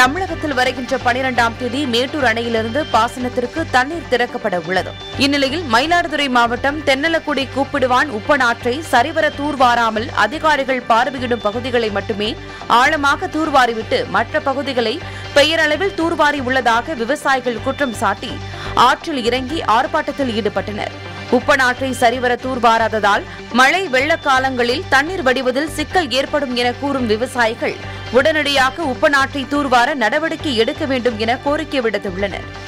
தமிழகத்தில் வருகின்ற பனிரெண்டாம் தேதி மேட்டூர் அணையிலிருந்து பாசனத்திற்கு தண்ணீர் திறக்கப்பட உள்ளது இந்நிலையில் மயிலாடுதுறை மாவட்டம் தென்னலக்குடி கூப்பிடுவான் உப்பநாற்றை சரிவர தூர்வாராமல் அதிகாரிகள் பார்வையிடும் பகுதிகளை மட்டுமே ஆழமாக தூர்வாரிவிட்டு மற்ற பகுதிகளை பெயரளவில் தூர்வாரி உள்ளதாக விவசாயிகள் குற்றம் சாட்டி ஆற்றில் இறங்கி ஆர்ப்பாட்டத்தில் ஈடுபட்டனர் உப்பநாற்றை சரிவர தூர்வாராததால் மழை வெள்ள காலங்களில் தண்ணீர் வடிவதில் சிக்கல் ஏற்படும் என கூறும் விவசாயிகள் உடனடியாக உப்பநாற்றை தூர்வார நடவடிக்கை எடுக்க வேண்டும் என கோரிக்கை விடுத்துள்ளனர்